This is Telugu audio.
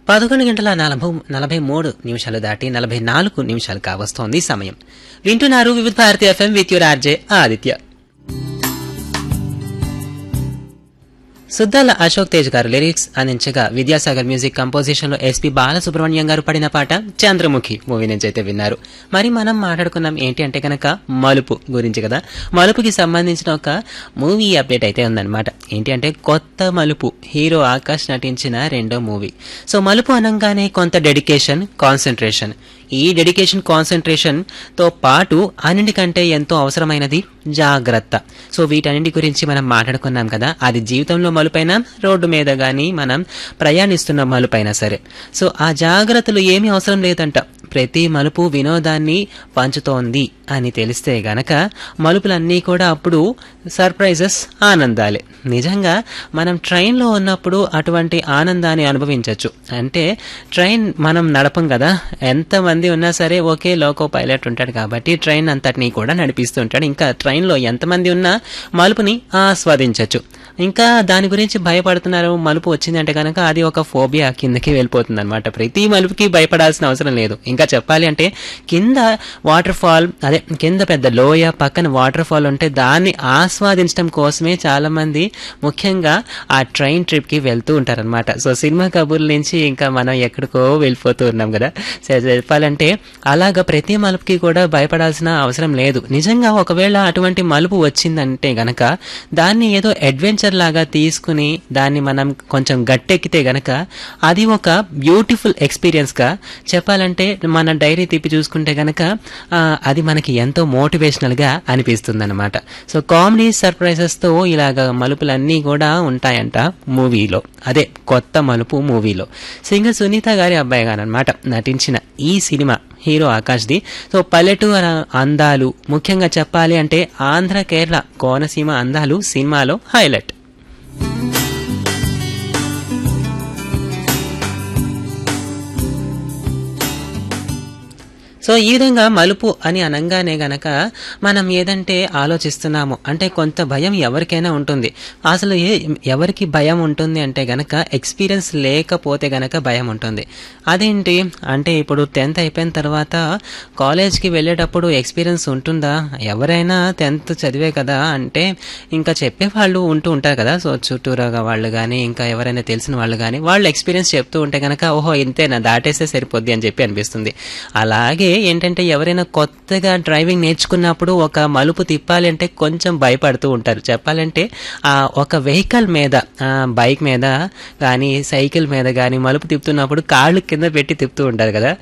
పదకొండు గంటల నలభై నలభై మూడు నిమిషాలు దాటి నలభై నాలుగు నిమిషాలు కావస్తోంది సమయం వింటున్నారు Vividh Bharati FM with your RJ Aditya Suddala Ashok Tej గారు లిరిక్స్ అందించగా విద్యాసాగర్ మ్యూజిక్ కంపోజిషన్ లో ఎస్పీ బాలసుబ్రహ్మణ్యం గారు పడిన పాట చంద్రముఖి మూవీ నుంచి అయితే విన్నారు మరి మనం మాట్లాడుకున్నాం ఏంటి అంటే కనుక మలుపు గురించి కదా మలుపుకి సంబంధించిన ఒక మూవీ అప్డేట్ అయితే ఉందన్నమాట ఏంటి అంటే కొత్త మలుపు హీరో ఆకాష్ నటించిన రెండో మూవీ సో మలుపు అనగానే కొంత డెడికేషన్ కాన్సన్ట్రేషన్ ఈ డెడికేషన్ కాన్సన్ట్రేషన్ తో పాటు అన్నిటికంటే ఎంతో అవసరమైనది జాగ్రత్త సో వీటన్నిటి గురించి మనం మాట్లాడుకున్నాం కదా అది జీవితంలో మలుపైన రోడ్డు మీద కానీ మనం ప్రయాణిస్తున్న మలుపైనా సరే సో ఆ జాగ్రత్తలు ఏమీ అవసరం లేదంట ప్రతి మలుపు వినోదాన్ని పంచుతోంది అని తెలిస్తే గనక మలుపులన్నీ కూడా అప్పుడు సర్ప్రైజెస్ ఆనందాలే నిజంగా మనం ట్రైన్లో ఉన్నప్పుడు అటువంటి ఆనందాన్ని అనుభవించవచ్చు అంటే ట్రైన్ మనం నడపం కదా ఎంతమంది ఉన్నా సరే ఒకే లోకో పైలట్ ఉంటాడు కాబట్టి ట్రైన్ అంతటినీ కూడా నడిపిస్తూ ఉంటాడు ఇంకా ట్రైన్లో ఎంతమంది ఉన్నా మలుపుని ఆస్వాదించవచ్చు ఇంకా దాని గురించి భయపడుతున్నారు మలుపు వచ్చిందంటే కనుక అది ఒక ఫోబియా కిందకి వెళ్ళిపోతుంది అనమాట ప్రతి మలుపుకి భయపడాల్సిన అవసరం లేదు ఇంకా చెప్పాలి అంటే కింద వాటర్ ఫాల్ అదే కింద పెద్ద లోయ పక్కన వాటర్ ఫాల్ ఉంటే దాన్ని ఆస్వాదించడం కోసమే చాలా మంది ముఖ్యంగా ఆ ట్రైన్ ట్రిప్ కి వెళ్తూ ఉంటారనమాట సో సినిమా కబుర్ల నుంచి ఇంకా మనం ఎక్కడికో వెళ్ళిపోతూ ఉన్నాం కదా సో చెప్పాలంటే అలాగ ప్రతి మలుపుకి కూడా భయపడాల్సిన అవసరం లేదు నిజంగా ఒకవేళ అటువంటి మలుపు వచ్చిందంటే గనక దాన్ని ఏదో అడ్వెంచర్ లాగా తీసుకుని దాన్ని మనం కొంచెం గట్టెక్కితే గనక అది ఒక బ్యూటిఫుల్ ఎక్స్పీరియన్స్ గా చెప్పాలంటే మన డైరీ తిప్పి చూసుకుంటే గనక ఆ, అది మనకి ఎంతో మోటివేషనల్ గా అనిపిస్తుంది అనమాట సో కామెడీ సర్ప్రైజెస్ తో ఇలాగ మలుపులన్నీ కూడా ఉంటాయంట మూవీలో అదే కొత్త మలుపు మూవీలో సింగర్ సునీత గారి అబ్బాయి గారు అనమాట నటించిన ఈ సినిమా హీరో ఆకాష్ది సో పల్లెటూరు అందాలు ముఖ్యంగా చెప్పాలి అంటే ఆంధ్ర కేరళ కోనసీమ అందాలు సినిమాలో హైలైట్ సో ఈ విధంగా మలుపు అని అనగానే గనక మనం ఏదంటే ఆలోచిస్తున్నాము అంటే కొంత భయం ఎవరికైనా ఉంటుంది అసలు ఏ ఎవరికి భయం ఉంటుంది అంటే గనక ఎక్స్పీరియన్స్ లేకపోతే గనక భయం ఉంటుంది అదేంటి అంటే ఇప్పుడు టెన్త్ అయిపోయిన తర్వాత కాలేజ్కి వెళ్ళేటప్పుడు ఎక్స్పీరియన్స్ ఉంటుందా ఎవరైనా టెన్త్ చదివే కదా అంటే ఇంకా చెప్పే వాళ్ళు ఉంటూ ఉంటారు కదా సో చుట్టూరాగా వాళ్ళు కానీ ఇంకా ఎవరైనా తెలిసిన వాళ్ళు కానీ వాళ్ళు ఎక్స్పీరియన్స్ చెప్తూ ఉంటే కనుక ఓహో ఇంతేనా దాటేస్తే సరిపోద్ది అని చెప్పి అనిపిస్తుంది అలాగే ఏంటంటే ఎవరైనా కొత్తగా డ్రైవింగ్ నేర్చుకున్నప్పుడు ఒక మలుపు తిప్పాలి అంటే కొంచెం భయపడుతూ ఉంటారు చెప్పాలంటే ఆ ఒక వెహికల్ మీద ఆ, బైక్ మీద కానీ సైకిల్ మీద కానీ మలుపు తిప్పుతున్నప్పుడు కాళ్ళు కింద పెట్టి తిప్పుతూ ఉంటారు కదా